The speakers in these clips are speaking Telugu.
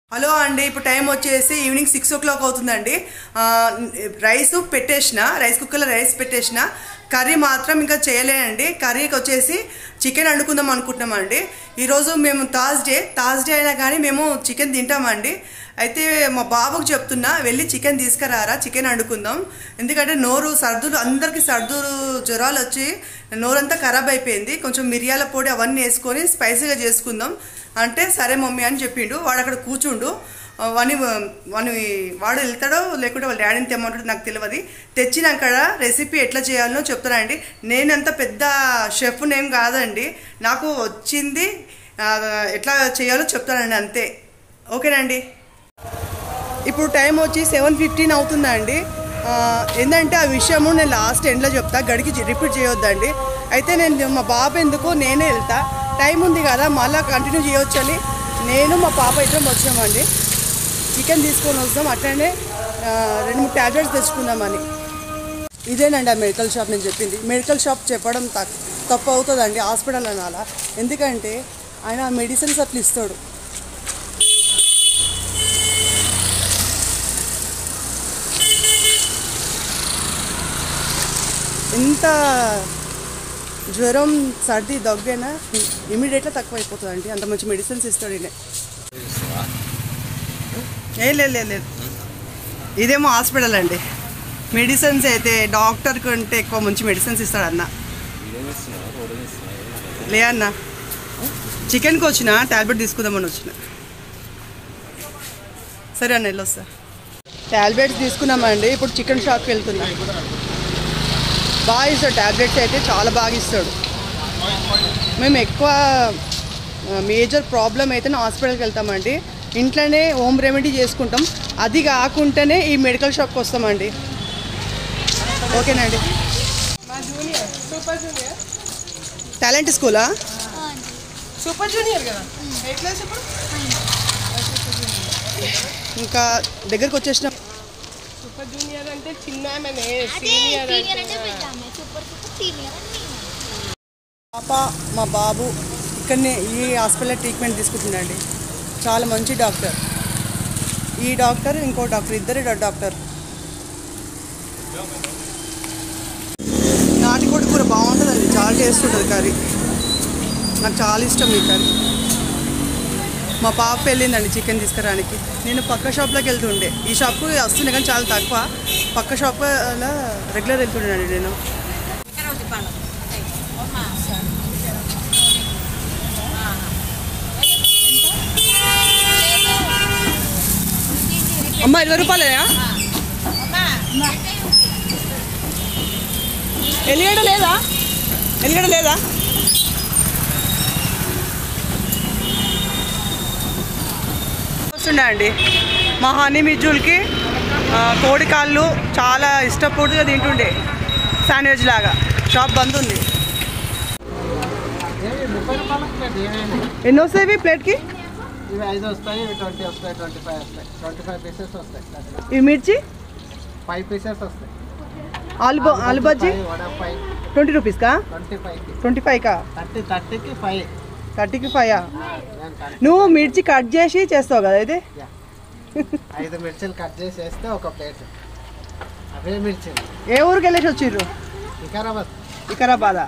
హలో అండి ఇప్పుడు టైం వచ్చేసి ఈవినింగ్ సిక్స్ ఓ క్లాక్ అవుతుందండి ఆ, రైస్ పెట్టేసిన రైస్ కుక్కర్లో రైస్ పెట్టేసిన కర్రీ మాత్రం ఇంకా చేయలేనండి కర్రీకి వచ్చేసి చికెన్ వండుకుందాం అనుకుంటున్నామండి ఈరోజు మేము థర్స్డే థర్స్డే అయినా కానీ మేము చికెన్ తింటామండి అయితే మా బాబుకు చెప్తున్నా వెళ్ళి చికెన్ తీసుకురారా చికెన్ వండుకుందాం ఎందుకంటే నోరు సర్దులు అందరికీ సర్దులు జ్వరాలు వచ్చి నోరంతా ఖరాబ్ అయిపోయింది కొంచెం మిరియాల పొడి అవన్నీ వేసుకొని స్పైసీగా చేసుకుందాం అంటే సరే మమ్మీ అని చెప్పిండు వాడు అక్కడ కూర్చుండు వాని వాని వాడు వెళ్తాడో లేకుంటే వాళ్ళ డాడీని తెమ్మంటాడో నాకు తెలియదు తెచ్చినాక రెసిపీ ఎట్లా చేయాలో చెప్తానండి నేనంత పెద్ద షెఫ్ నేమ్ కాదండి నాకు వచ్చింది ఆ, ఎట్లా చేయాలో చెప్తానండి అంతే ఓకేనండి ఇప్పుడు టైం వచ్చి సెవెన్ ఫిఫ్టీన్ అవుతుందండి ఆ, ఏంటంటే ఆ విషయము నేను లాస్ట్ ఎండ్లో చెప్తా గడికి రిపీట్ చేయొద్దండి అయితే నేను మా బాబు ఎందుకు నేనే వెళ్తా టైం ఉంది కదా మళ్ళీ కంటిన్యూ చేయొచ్చని నేను మా పాప ఇద్దరం వచ్చామండి చికెన్ తీసుకొని వస్తాం అట్లనే ఆ, రెండు మూడు ట్యాబ్లెట్స్ తెచ్చుకుందామని ఇదేనండి ఆ మెడికల్ షాప్ నేను చెప్పింది మెడికల్ షాప్ చెప్పడం తక్ తప్పు అవుతుందండి హాస్పిటల్ అనాలా ఎందుకంటే ఆయన మెడిసిన్స్ అట్లా ఇస్తాడు ఎంత జ్వరం సర్ది దగ్గైనా ఇమీడియట్గా తక్కువ అయిపోతుంది అండి అంత మంచి మెడిసిన్స్ ఇస్తాడు ఈయన ఏ లేదు లేదు లేదు ఇదేమో హాస్పిటల్ అండి మెడిసిన్స్ అయితే డాక్టర్ కంటే ఎక్కువ మంచి మెడిసిన్స్ ఇస్తాడు అన్న లే అన్న చికెన్కి వచ్చిన టాబ్లెట్ తీసుకుందామని వచ్చిన సరే అన్న వెళ్ళొస్తా టాబ్లెట్స్ తీసుకున్నామండి ఇప్పుడు చికెన్ షాప్కి వెళ్తున్నాం బాగా ఇస్తాడు ట్యాబ్లెట్స్ అయితే చాలా బాగా ఇస్తాడు మేము ఎక్కువ మేజర్ ప్రాబ్లం అయితే హాస్పిటల్కి వెళ్తామండి ఇంట్లోనే హోమ్ రెమెడీ చేసుకుంటాం అది కాకుండానే ఈ మెడికల్ షాప్కి వస్తామండి ఓకేనండి మా జూనియర్ సూపర్ జూనియర్ టాలెంట్ స్కూలా సూపర్ జూనియర్ కదా ఏ క్లాస్ ఇప్పుడు ఇంకా దగ్గరకు వచ్చేసిన సూపర్ జూనియర్ అంటే చిన్న ఆమెనే అదే సీనియర్ సీనియర్ అంటే అంటే పెద్ద అమ్మాయి సూపర్ సూపర్ సీనియర్ అని నేను. పాప మా బాబు ఇక్కడనే ఈ హాస్పిటల్ ట్రీట్మెంట్ తీసుకుంటుండండి చాలా మంచి డాక్టర్ ఈ డాక్టర్ ఇంకో డాక్టర్ ఇద్దరు డాక్టర్ నాటుకోడి కూర బాగుంటుందండి చాలా టేస్ట్ ఉంటుంది కర్రీ నాకు చాలా ఇష్టం ఈ కర్రీ మా పాప వెళ్ళిందండి చికెన్ తీసుకురానికి నేను పక్క షాప్లోకి వెళ్తుండే ఈ షాప్కు వస్తుండే కానీ చాలా తక్కువ పక్క షాప్లో రెగ్యులర్ వెళ్తుండేనండి నేను అమ్మ ఇరవై రూపాయలేనా ఎల్లిగడ్డ లేదా ఎల్లిగడ్డ లేదా వస్తుండే అండి మా హనీ మిజుల్కి ఆ, కోడి కాళ్ళు చాలా ఇష్టపూర్తిగా తింటుండే శాండ్విచ్ లాగా షాప్ బంద్ ఉంది ఎన్ని వస్తాయి ఇవి ప్లేట్కి ఇవి ఐదు వస్తాయి ఇవి ట్వంటీ వస్తాయి ట్వంటీ ఫైవ్ వస్తాయి ట్వంటీ ఫైవ్ పీసెస్ వస్తాయి ఇవి మిర్చి ఫైవ్ పీసెస్ వస్తాయి ఆలు బ- ఆలు బజ్జీ వడ ఫైవ్ ట్వంటీ రూపీస్కా ట్వంటీ ఫైవ్కి ట్వంటీ ఫైవ్కా థర్టీ థర్టీకి ఫైవ్ థర్టీకి ఫైవ్ నువ్వు మిర్చి కట్ చేసి చేస్తావు కదా ఇది ఐదు మిర్చిలు కట్ చేసి వేస్తే ఒక ప్లేట్ అవే మిర్చిలు ఏ ఊరికి వెళ్ళేసి వచ్చిర్రు వికారాబాద్ వికారాబాద్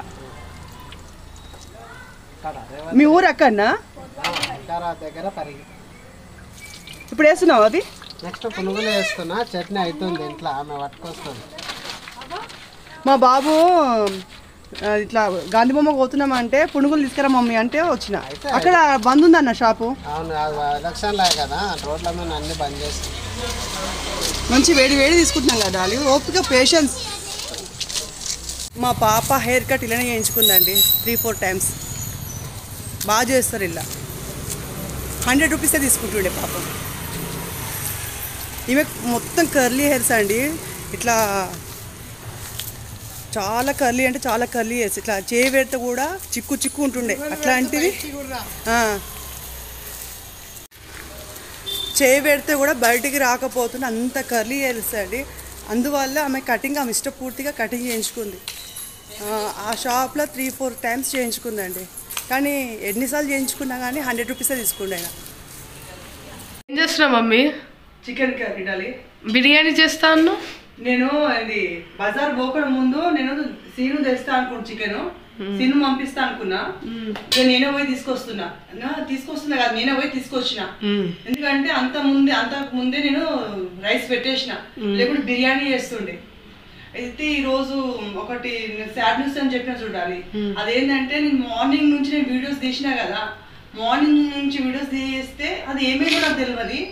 ఇక్కడ రేవంత్ మీ ఊరు అక్కడనా వికారాబాద్ దగ్గర పరిగి ఇప్పుడు వేస్తున్నావు అవి నెక్స్ట్ పునుగులు వేస్తున్నా చట్నీ అవుతుంది ఇంట్లో ఆమె పట్టుకొస్తుంది మా బాబు ఆ, ఇట్లా గాంధీ బొమ్మ పోతున్నామంటే పునుగులు తీసుకురా మమ్మీ అంటే వచ్చిన అక్కడ బంద్ ఉందన్న షాపు అవును అది ఎలక్షన్లే కదా రోడ్ల మీద అన్ని బంద్ చేసి మంచి వేడి వేడి తీసుకుంటున్నాం కదా అది ఓపిక పేషెన్స్ మా పాప హెయిర్ కట్ ఇలానే చేయించుకుందండి త్రీ ఫోర్ టైమ్స్ బాగా చేస్తారు ఇలా హండ్రెడ్ రూపీసే తీసుకుంటుండే పాపం ఈమె మొత్తం కర్లీ హెయిర్స్ అండి ఇట్లా చాలా కర్లీ అంటే చాలా కర్లీ హెయిర్స్ ఇట్లా చేయి పెడితే కూడా చిక్కు చిక్కు ఉంటుండే అట్లాంటివి ఆ. చేయి పెడితే కూడా బయటికి రాకపోతున్న అంత కర్లీ హెయిర్స్ అండి అందువల్ల ఆమె కటింగ్ ఆమె ఇష్టపూర్తిగా కటింగ్ చేయించుకుంది ఆ, ఆ షాప్లో త్రీ ఫోర్ టైమ్స్ చేయించుకుందండి కానీ ఎన్నిసార్లు చేయించుకున్నా కానీ హండ్రెడ్ రూపీసే తీసుకుండే ఆయన ఏం చేస్తున్నావు mummy chicken curry Dolly biryani చేస్తా అన్నావు నేను ఇది బజార్ పోకుండా ముందు నేను సీను తెస్తా అనుకున్నా చికెన్ సీను పంపిస్తా అనుకున్నా ఇక నేనే పోయి తీసుకొస్తున్నా నా తీసుకొస్తున్నా కాదు నేనే పోయి తీసుకొచ్చిన ఎందుకంటే అంత ముందే అంత ముందే నేను రైస్ పెట్టేసిన లేకుంటే బిర్యానీ చేస్తుండే అయితే ఈ రోజు ఒకటి సాడ్ న్యూస్ అని చెప్పిన చూడాలి అదేంటంటే నేను మార్నింగ్ నుంచి నేను వీడియోస్ తీసినా కదా మార్నింగ్ నుంచి వీడియోస్ తీస్తే అది ఏమేమో నాకు తెలియదు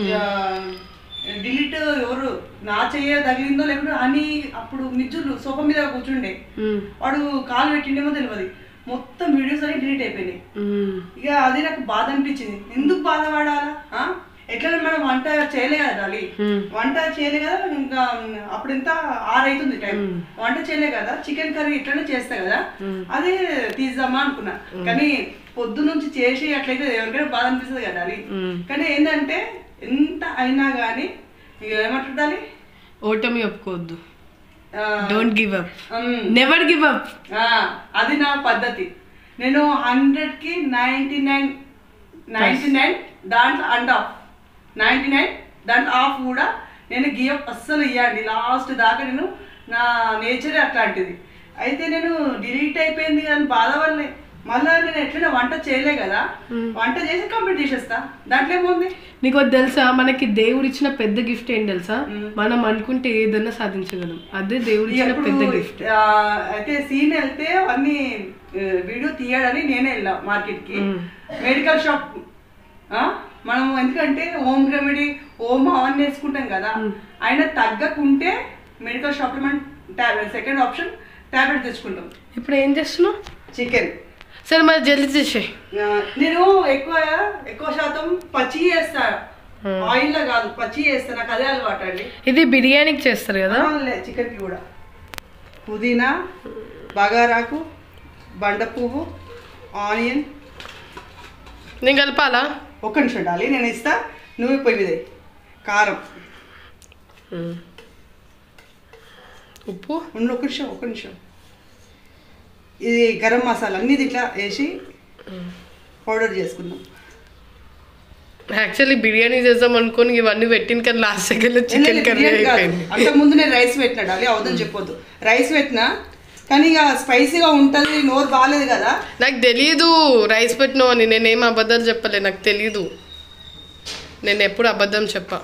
డిలీట్ ఎవరు నా చెయ్య తగిలిందో లేకుంటే అని అప్పుడు మిజ్జులు సోఫా మీద కూర్చుండే వాడు కాలు పెట్టిండేమో తెలియదు మొత్తం వీడియోస్ అన్ని డిలీట్ అయిపోయినాయి ఇక అది నాకు బాధ అనిపించింది ఎందుకు బాధపడాలా ఆ? ఎట్లా మనం వంట చేయలే కదా డాలి వంట చేయలే కదా ఇంకా అప్పుడు ఎంత ఆరు అవుతుంది టైం వంట చేయలే కదా చికెన్ కర్రీ ఇట్లానే చేస్తా కదా అదే తీద్దామా అనుకున్నా కానీ పొద్దు నుంచి చేసి అట్లయితే ఎవరికైనా బాధ అనిపిస్తుంది కదా డాలి కానీ ఏంటంటే ఎంత అయినా కానీ ఇక ఏమంటారు డాలి ఓటమి ఒప్పుకోవద్దు ఆ, don't give up um, never give up ఆ, అది నా పద్ధతి నేను హండ్రెడ్ కి నైన్టీ నైన్ నైన్టీ నైన్ దాంట్లో అండ్ ఆఫ్ నైన్టీ నైన్ దాంట్లో ఆఫ్ కూడా నేను గియప్ అస్సలు ఇవ్వండి లాస్ట్ దాకా నేను నా నేచరే అట్లాంటిది అయితే నేను డిలీట్ అయిపోయింది కానీ బాధ వల్లే మళ్ళా నేను ఎట్లైనా వంట చేయలే కదా వంట చేసి కంప్లీట్ చేసేస్తా దాంట్లో ఏముంది నీకు ఒకటి తెలుసా మనకి దేవుడు ఇచ్చిన పెద్ద గిఫ్ట్ ఏం తెలుసా మనం అనుకుంటే ఏదన్నా సాధించగలం అదే దేవుడు ఇచ్చిన ఎప్పుడు పెద్ద గిఫ్ట్ ఆ, అయితే సీన్ వెళ్తే అన్ని వీడియో తీయడని నేనే వెళ్ళా మార్కెట్ కి మెడికల్ షాప్ ఆ, మనం ఎందుకంటే హోమ్ రెమెడీ హోమ్ అవన్నీ వేసుకుంటాం కదా అయినా తగ్గకుంటే మెడికల్ షాప్ లో మనం టాబ్లెట్ సెకండ్ ఆప్షన్ టాబ్లెట్ తెచ్చుకుంటాం ఇప్పుడు ఏం చేస్తున్నావు చికెన్ సరే మరి జల్దీ చేసేయి నేను ఎక్కువ ఎక్కువ శాతం పచ్చి చేస్తా ఆయిల్ లో కాదు పచ్చి చేస్తా నాకు అదే అలవాటు అండి ఇది బిర్యానీకి చేస్తారు కదా చికెన్ కి కూడా పుదీనా బగారాకు బండ పువ్వు ఆనియన్ నేను కలపాలా ఒక్క నిమిషం డాలి నేను ఇస్తా నువ్వు పొయ్యి మీద వేయి. కారం ఉప్పు ఉండు ఒక్క నిమిషం ఒక్క నిమిషం ఇది గరం మసాలా అన్ని ఇట్లా వేసి పౌడర్ చేసుకుందాం యాక్చువల్లీ బిర్యానీ చేద్దాం అనుకోని ఇవన్నీ పెట్టిన కానీ లాస్ట్ సెకండ్ చికెన్ కర్రీ అయిపోయింది అంతకు ముందు నేను రైస్ పెట్టినా డాలి అవదని చెప్పొద్దు రైస్ పెట్టినా కానీ ఇక స్పైసీగా ఉంటుంది నోరు బాగాలేదు కదా నాకు తెలియదు రైస్ పెట్టినావు అని నేనేం అబద్ధాలు చెప్పలే నాకు తెలియదు నేను ఎప్పుడు అబద్ధం చెప్పా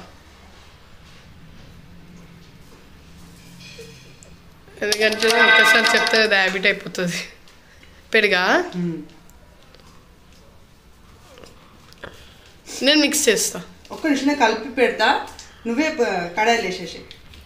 ఎందుకంటే ఒక్కసారి చెప్తే అది హ్యాబిట్ అయిపోతుంది పెరిగా నేను మిక్స్ చేస్తా ఒక్క నిమిషం కలిపి పెడతా నువ్వే ప- కడాయిలు వేసేసి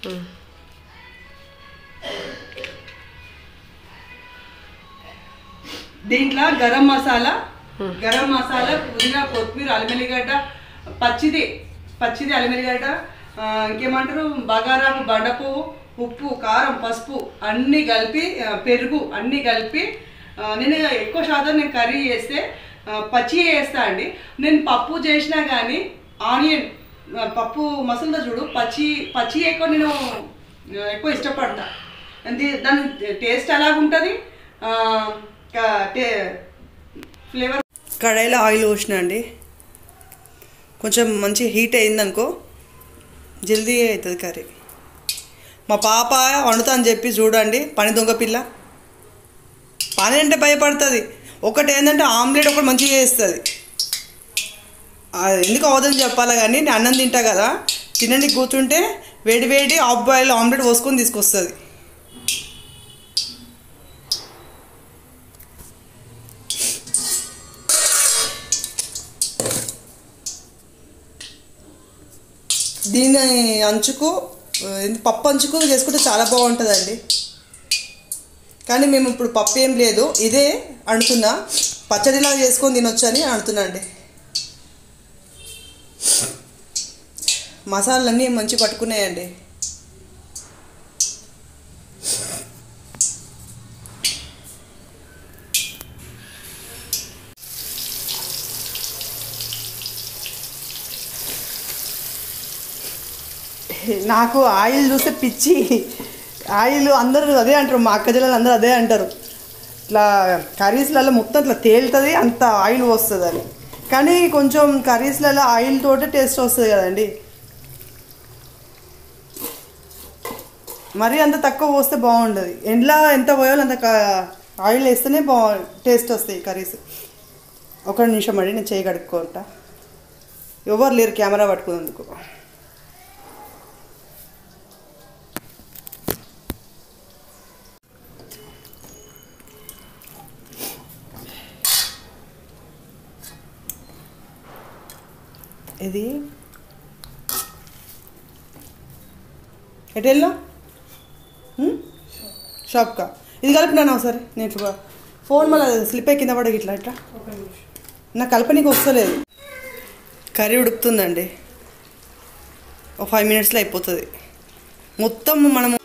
దీంట్లో గరం మసాలా గరం మసాలా పుదీనా కొత్తిమీర అల్లిమెల్లిగడ్డ పచ్చిది పచ్చిది అల్లిమెల్లిగడ్డ ఆ, ఇంకేమంటారు బగారాకు బండపువ్వు ఉప్పు కారం పసుపు అన్నీ కలిపి ఆ, పెరుగు అన్నీ కలిపి ఆ, నేను ఎక్కువ శాతం నేను కర్రీ చేస్తే ఆ, పచ్చి వేస్తా అండి నేను పప్పు చేసినా కానీ ఆనియన్ ఆ, పప్పు మసాలా చూడు పచ్చి పచ్చి ఎక్కువ నేను ఆ, ఎక్కువ ఇష్టపడతా అంటే దాని టేస్ట్ ఎలాగుంటుంది ఫ్లేవర్ కడాయిలో ఆయిల్ పోసిన అండి కొంచెం మంచి హీట్ అయిందనుకో జల్దీ అవుతుంది కర్రీ మా పాప వండుతా అని చెప్పి చూడండి పని దొంగ పిల్ల పని అంటే భయపడుతుంది ఒకటి ఏంటంటే ఆమ్లెట్ ఒకటి మంచిగా వేస్తుంది ఎందుకు అవదని చెప్పాలి కానీ నేను అన్నం తింటా కదా తినండి కూర్చుంటే వేడి వేడి హాఫ్ బాయిల్ ఆమ్లెట్ పోసుకొని తీసుకొస్తుంది దీని అంచుకు ఆ, ఇది పప్పు అంచుకు చేసుకుంటే చాలా బాగుంటుందండి కానీ మేము ఇప్పుడు పప్పు ఏం లేదు ఇదే అంటున్నా పచ్చడిలా చేసుకొని తినొచ్చు అని అంటున్నా అండి మసాలాలన్నీ మంచి పట్టుకున్నాయండి నాకు ఆయిల్ చూస్తే పిచ్చి ఆయిల్ అందరూ అదే అంటారు మా అక్క జిల్లాలు అందరూ అదే అంటారు ఇట్లా కర్రీస్లలో మొత్తం ఇట్లా తేలుతుంది అంత ఆయిల్ వస్తుంది అని కానీ కొంచెం కర్రీస్లలో ఆయిల్ తోటే టేస్ట్ వస్తుంది కదండి మరీ అంత తక్కువ పోస్తే బాగుండదు ఎండ్లా ఎంత పోయాలో అంత క- ఆయిల్ వేస్తేనే బా టేస్ట్ వస్తాయి కర్రీస్ ఒక నిమిషం అండి నేను చేయి కడుక్కుంటా ఎవరు లేరు కెమెరా పట్టుకున్నందుకు ఇది ఎటు వెళ్ళా షాప్కా ఇది కలిపినాను ఒకసారి నేను చూ- ఫోన్ మళ్ళీ స్లిప్ అయి కింద పడగ ఇట్లా ఇట్లా నాకు కలపనీకి వస్తలేదు కర్రీ ఉడుకుతుందండి ఒక ఫైవ్ మినిట్స్లో అయిపోతుంది మొత్తం మనము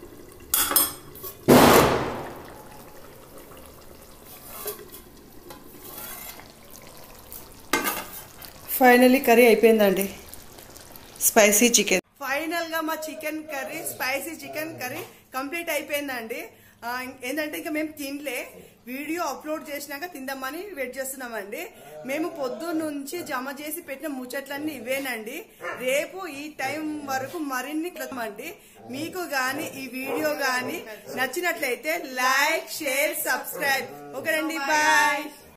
ఫైనలీ కర్రీ అయిపోయిందండి స్పైసీ చికెన్ ఫైనల్ గా మా chicken curry spicy chicken curry complete అయిపోయిందండి ఆ, ఏంటంటే ఇంకా మేము తినలే వీడియో అప్లోడ్ చేసినాక తిందామని వెయిట్ చేస్తున్నామండి మేము పొద్దున్న నుంచి జమ చేసి పెట్టిన ముచ్చట్లన్నీ ఇవేనండి రేపు ఈ టైం వరకు మరిన్ని అండి మీకు గాని ఈ వీడియో గాని నచ్చినట్లయితే లైక్ షేర్ సబ్స్క్రైబ్ ఓకేనండి బాయ్